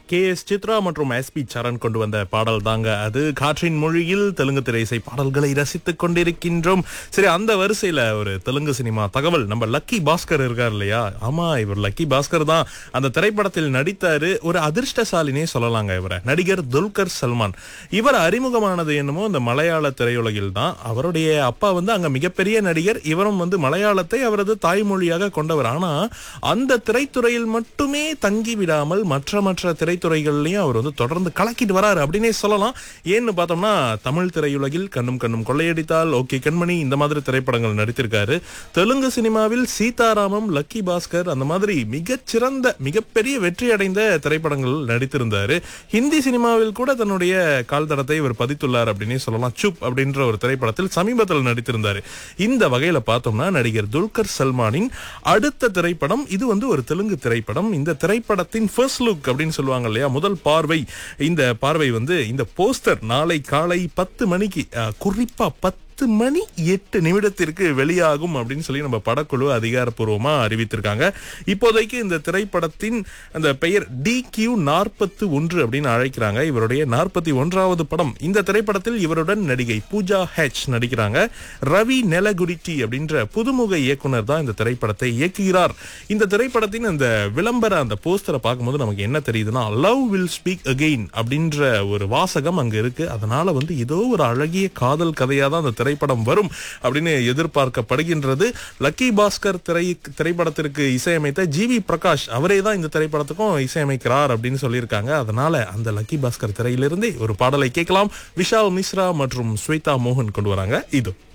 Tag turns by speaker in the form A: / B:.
A: K S Chitra மற்றும் S B சரண் கொண்டு வந்த பாடல் தாங்க அது காற்றின் மொழியில் தெலுங்கு திரைசை பாடல்களை ரசித்துக் கொண்டிருக்கின்றோம் சரி அந்த வரிசையில ஒரு தெலுங்கு சினிமா தகவல் நம்ம லக்கி பாஸ்கர் இருக்கார் இல்லையா ஆமா இவர் லக்கி பாஸ்கர் தான் அந்த திரைப்படத்தில் நடித்தாரு ஒரு அதிர்ஷ்டசாலினே சொல்லலாங்க இவரை நடிகர் துல்கர் சல்மான் இவர் அறிமுகமானது என்னமோ இந்த மலையாள திரையுலகில் தான் அவருடைய அப்பா வந்து அங்க மிகப்பெரிய நடிகர் இவரும் வந்து மலையாளத்தை அவரது தாய்மொழியாக கொண்டவர் ஆனா அந்த திரைத்துறையில் மட்டுமே தங்கி விடாமல் மற்ற மற்ற திரைத்துறைகள்லயும் அவர் வந்து தொடர்ந்து கலக்கிட்டு வராரு அப்படின்னே சொல்லலாம் ஏன்னு பார்த்தோம்னா தமிழ் திரையுலகில் கண்ணும் கண்ணும் கொள்ளையடித்தால் ஓகே கண்மணி இந்த மாதிரி திரைப்படங்கள் நடித்திருக்காரு தெலுங்கு சினிமாவில் சீதாராமம் லக்கி பாஸ்கர் அந்த மாதிரி மிகச்சிறந்த மிகப்பெரிய வெற்றி அடைந்த திரைப்படங்கள் நடித்திருந்தாரு ஹிந்தி சினிமாவில் கூட தன்னுடைய கால் தடத்தை இவர் பதித்துள்ளார் அப்படின்னே சொல்லலாம் சுப் அப்படின்ற ஒரு திரைப்படத்தில் சமீபத்தில் நடித்திருந்தாரு இந்த வகையில பார்த்தோம்னா நடிகர் துல்கர் சல்மானின் அடுத்த திரைப்படம் இது வந்து ஒரு தெலுங்கு திரைப்படம் இந்த திரைப்படத்தின் ஃபர்ஸ்ட் லுக் அப்படின்னு சொல்லுவாங்க இல்லையா முதல் பார்வை இந்த பார்வை வந்து இந்த போஸ்டர் நாளை காலை பத்து மணிக்கு அஹ், குறிப்பா பத்து மணி எட்டு நிமிடத்திற்கு வெளியாகும் அப்படின்னு சொல்லி நம்ம படக்குழு அதிகாரப்பூர்வமா அறிவித்திருக்காங்க இப்போதைக்கு இந்த திரைப்படத்தின் அந்த பெயர் டி கியூ நாற்பத்து ஒன்று அப்படின்னு அழைக்கிறாங்க இவருடைய நாற்பத்தி ஒன்றாவது படம் இந்த திரைப்படத்தில் இவருடன் நடிகை பூஜா ஹெச் நடிக்கிறாங்க ரவி நெலகுடிட்டி அப்படின்ற புதுமுக இயக்குனர் தான் இந்த திரைப்படத்தை இயக்குகிறார் இந்த திரைப்படத்தின் அந்த விளம்பர அந்த போஸ்டரை பார்க்கும்போது நமக்கு என்ன தெரியுதுன்னா லவ் வில் ஸ்பீக் அகெயின் அப்படின்ற ஒரு வாசகம் அங்க இருக்கு அதனால வந்து ஏதோ ஒரு அழகிய காதல் கதையா தான் அந்த திரைப்படம் வரும் அப்படின்னு எதிர்பார்க்கப்படுகின்றது லக்கி பாஸ்கர் திரை திரைப்படத்திற்கு இசையமைத்த ஜி வி பிரகாஷ் அவரே தான் இந்த திரைப்படத்துக்கும் இசையமைக்கிறார் அப்படின்னு சொல்லியிருக்காங்க அதனால அந்த லக்கி பாஸ்கர் திரையிலிருந்தே ஒரு பாடலை கேட்கலாம் விஷால் மிஸ்ரா மற்றும் ஸ்வேதா மோகன் கொண்டு வராங்க இது